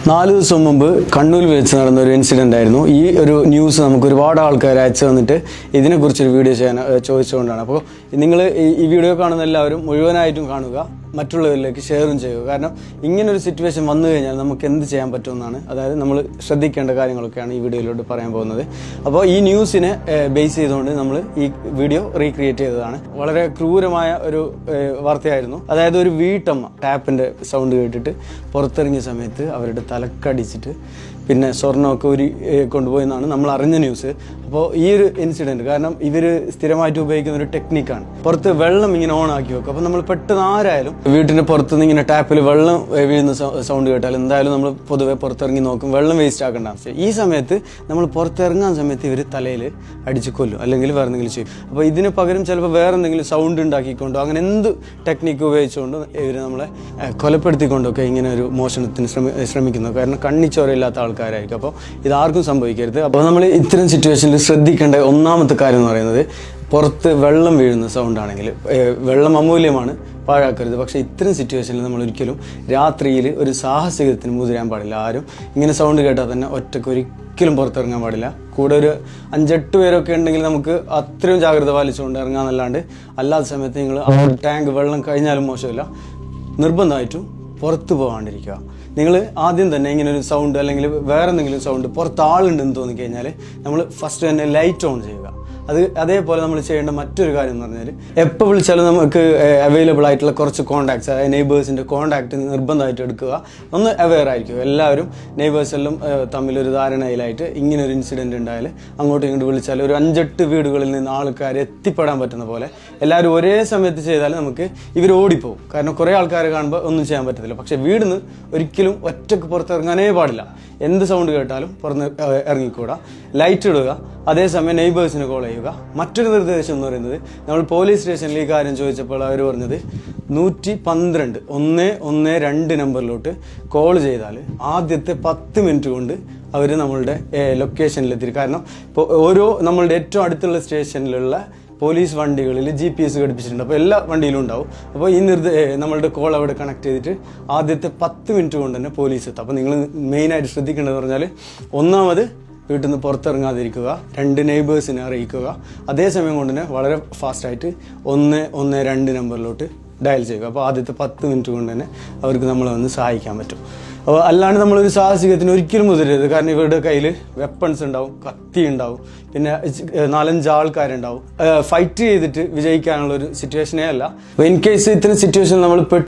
നാല് ദിവസം മുമ്പ് കണ്ണൂരിൽ വെച്ച് നടന്ന ഒരു ഇൻസിഡൻ്റ് ആയിരുന്നു ഈ ഒരു ന്യൂസ് നമുക്ക് ഒരുപാട് ആൾക്കാർ അയച്ചു തന്നിട്ട് ഇതിനെക്കുറിച്ചൊരു വീഡിയോ ചെയ്യാൻ ഏഹ്, ചോദിച്ചുകൊണ്ടാണ് അപ്പോൾ നിങ്ങൾ ഈ വീഡിയോ കാണുന്ന എല്ലാവരും മുഴുവനായിട്ടും കാണുക മറ്റുള്ളവരിലേക്ക് ഷെയറും ചെയ്യുക കാരണം ഇങ്ങനൊരു സിറ്റുവേഷൻ വന്നു കഴിഞ്ഞാൽ നമുക്ക് എന്ത് ചെയ്യാൻ പറ്റുമെന്നാണ് അതായത് നമ്മൾ ശ്രദ്ധിക്കേണ്ട കാര്യങ്ങളൊക്കെയാണ് ഈ വീഡിയോയിലോട്ട് പറയാൻ പോകുന്നത് അപ്പോൾ ഈ ന്യൂസിനെ ബേസ് ചെയ്തുകൊണ്ട് നമ്മൾ ഈ വീഡിയോ റീക്രിയേറ്റ് ചെയ്തതാണ് വളരെ ക്രൂരമായ ഒരു ഏഹ്, വാർത്തയായിരുന്നു അതായത് ഒരു വീട്ടമ്മ ടാപ്പിൻ്റെ സൗണ്ട് കേട്ടിട്ട് പുറത്തിറങ്ങിയ സമയത്ത് അവരുടെ തലക്കടിച്ചിട്ട് പിന്നെ സ്വർണ്ണമൊക്കെ ഒരു കൊണ്ടുപോയി എന്നാണ് നമ്മൾ അറിഞ്ഞ ന്യൂസ് അപ്പോൾ ഈ ഒരു ഇൻസിഡൻറ്റ് കാരണം ഇവർ സ്ഥിരമായിട്ട് ഉപയോഗിക്കുന്ന ഒരു ടെക്നിക്കാണ് പുറത്ത് വെള്ളം ഇങ്ങനെ ഓൺ ആക്കി വെക്കും അപ്പോൾ നമ്മൾ പെട്ടെന്ന് ആരായാലും വീട്ടിൻ്റെ പുറത്തുനിന്ന് ഇങ്ങനെ ടാപ്പിൽ വെള്ളം ഏഹ്, വീഴുന്ന സൗണ്ട് കേട്ടാൽ എന്തായാലും നമ്മൾ പൊതുവെ പുറത്തിറങ്ങി നോക്കും വെള്ളം വേസ്റ്റ് ആക്കേണ്ട ആവശ്യം ഈ സമയത്ത് നമ്മൾ പുറത്തിറങ്ങാൻ സമയത്ത് ഇവർ തലയിൽ അടിച്ച് കൊല്ലും അല്ലെങ്കിൽ വേറെ എന്തെങ്കിലും ചെയ്യും അപ്പോൾ ഇതിന് പകരം ചിലപ്പോൾ വേറെ എന്തെങ്കിലും സൗണ്ട് ഉണ്ടാക്കിക്കൊണ്ടോ അങ്ങനെ എന്ത് ടെക്നിക്ക് ഉപയോഗിച്ചുകൊണ്ടും ഇവർ നമ്മളെ ഏഹ്, കൊലപ്പെടുത്തിക്കൊണ്ടൊക്കെ ഇങ്ങനെ ഒരു മോഷണത്തിന് ശ്രമി ശ്രമിക്കുന്നു കാരണം കണ്ണിച്ചോരയില്ലാത്ത ആൾക്കാരായിരിക്കും അപ്പോൾ ഇതാർക്കും സംഭവിക്കരുത് അപ്പോൾ നമ്മൾ ഇത്തരം സിറ്റുവേഷനിൽ ശ്രദ്ധിക്കേണ്ട ഒന്നാമത്തെ കാര്യം എന്ന് പറയുന്നത് പുറത്ത് വെള്ളം വീഴുന്ന സൗണ്ട് ആണെങ്കിൽ വെള്ളം അമൂല്യമാണ് പാഴാക്കരുത് പക്ഷേ ഇത്തരം സിറ്റുവേഷനിൽ നമ്മൾ ഒരിക്കലും രാത്രിയിൽ ഒരു സാഹസികത്തിന് മുതിരാൻ പാടില്ല ആരും ഇങ്ങനെ സൗണ്ട് കേട്ടാൽ തന്നെ ഒറ്റയ്ക്ക് ഒരിക്കലും പുറത്തിറങ്ങാൻ പാടില്ല കൂടെ ഒരു അഞ്ചെട്ട് പേരൊക്കെ ഉണ്ടെങ്കിൽ നമുക്ക് അത്രയും ജാഗ്രത പാലിച്ചുകൊണ്ട് ഇറങ്ങാന്നല്ലാണ്ട് അല്ലാത്ത സമയത്ത് നിങ്ങൾ ആ ഒരു ടാങ്ക് വെള്ളം കഴിഞ്ഞാലും മോശമില്ല നിർബന്ധമായിട്ടും പുറത്ത് പോകാണ്ടിരിക്കുക നിങ്ങൾ ആദ്യം തന്നെ ഇങ്ങനെ ഒരു സൗണ്ട് അല്ലെങ്കിൽ വേറെ എന്തെങ്കിലും സൗണ്ട് പുറത്ത് ആളുണ്ടെന്ന് തോന്നിക്കഴിഞ്ഞാൽ നമ്മൾ ഫസ്റ്റ് തന്നെ ലൈറ്റ് ഓൺ ചെയ്യുക അത് അതേപോലെ നമ്മൾ ചെയ്യേണ്ട മറ്റൊരു കാര്യം എന്ന് പറഞ്ഞാൽ എപ്പോൾ വിളിച്ചാലും നമുക്ക് അവൈലബിൾ ആയിട്ടുള്ള കുറച്ച് കോൺടാക്ട്സ് അതായത് നെയ്ബേഴ്സിൻ്റെ കോൺടാക്ട് നിർബന്ധമായിട്ട് എടുക്കുക ഒന്ന് അവെയർ ആയിരിക്കും എല്ലാവരും നെയ്ബേഴ്സ് എല്ലാം ഏഹ്, തമ്മിലൊരു ധാരണയിലായിട്ട് ഇങ്ങനെ ഒരു ഇൻസിഡൻറ്റ് ഉണ്ടായാൽ അങ്ങോട്ടും ഇങ്ങോട്ട് വിളിച്ചാൽ ഒരു അഞ്ചെട്ട് വീടുകളിൽ നിന്ന് ആൾക്കാർ എത്തിപ്പെടാൻ പറ്റുന്ന പോലെ എല്ലാവരും ഒരേ സമയത്ത് ചെയ്താൽ നമുക്ക് ഇവർ ഓടിപ്പോകും കാരണം കുറേ ആൾക്കാരെ കാണുമ്പോൾ ഒന്നും ചെയ്യാൻ പറ്റത്തില്ല പക്ഷേ വീടിന്ന് ഒരിക്കലും ഒറ്റക്ക് പുറത്തിറങ്ങാനേ പാടില്ല എന്ത് സൗണ്ട് കേട്ടാലും പുറത്ത് ഏഹ്, ഇറങ്ങിക്കൂടാ ലൈറ്റ് ഇടുക അതേസമയം നെയ്ബേഴ്സിന് കോൾ ചെയ്യുക മറ്റൊരു നിർദ്ദേശം എന്ന് പറയുന്നത് നമ്മൾ പോലീസ് സ്റ്റേഷനിൽ ഈ കാര്യം ചോദിച്ചപ്പോൾ അവർ പറഞ്ഞത് നൂറ്റി പന്ത്രണ്ട് ഒന്ന് ഒന്ന് രണ്ട് നമ്പറിലോട്ട് കോൾ ചെയ്താൽ ആദ്യത്തെ പത്ത് മിനിറ്റ് കൊണ്ട് അവർ നമ്മളുടെ ലൊക്കേഷനിലെത്തി കാരണം ഇപ്പോൾ ഓരോ നമ്മളുടെ ഏറ്റവും അടുത്തുള്ള സ്റ്റേഷനിലുള്ള പോലീസ് വണ്ടികളിൽ ജി പി എസ് ഘടിപ്പിച്ചിട്ടുണ്ട് അപ്പോൾ എല്ലാ വണ്ടിയിലും ഉണ്ടാവും അപ്പോൾ ഈ നിർദ്ദ ഏ, നമ്മളുടെ കോൾ അവിടെ കണക്ട് ചെയ്തിട്ട് ആദ്യത്തെ പത്ത് മിനിറ്റ് കൊണ്ട് തന്നെ പോലീസ് എത്തും അപ്പോൾ നിങ്ങൾ മെയിനായിട്ട് ശ്രദ്ധിക്കേണ്ടതെന്ന് പറഞ്ഞാൽ ഒന്നാമത് വീട്ടിൽ നിന്ന് പുറത്തിറങ്ങാതിരിക്കുക രണ്ട് നെയ്ബേഴ്സിനെ അറിയിക്കുക അതേസമയം കൊണ്ട് തന്നെ വളരെ ഫാസ്റ്റായിട്ട് ഒന്ന് ഒന്ന് രണ്ട് നമ്പറിലോട്ട് ഡയൽ ചെയ്യുക അപ്പോൾ ആദ്യത്തെ പത്ത് മിനിറ്റ് കൊണ്ട് തന്നെ അവർക്ക് നമ്മളെ ഒന്ന് സഹായിക്കാൻ പറ്റും അപ്പോൾ അല്ലാണ്ട് നമ്മളൊരു സാഹസികത്തിന് ഒരിക്കലും മുതിരരുത് കാരണം ഇവരുടെ കയ്യിൽ വെപ്പൺസ് ഉണ്ടാവും കത്തി ഉണ്ടാവും പിന്നെ ഇച്ച് നാലഞ്ച് ആൾക്കാരുണ്ടാവും ഫൈറ്റ് ചെയ്തിട്ട് വിജയിക്കാനുള്ള ഒരു സിറ്റുവേഷനേ അല്ല ഇൻ കേസ് ഇത്തരം സിറ്റുവേഷൻ നമ്മൾ പെട്ട്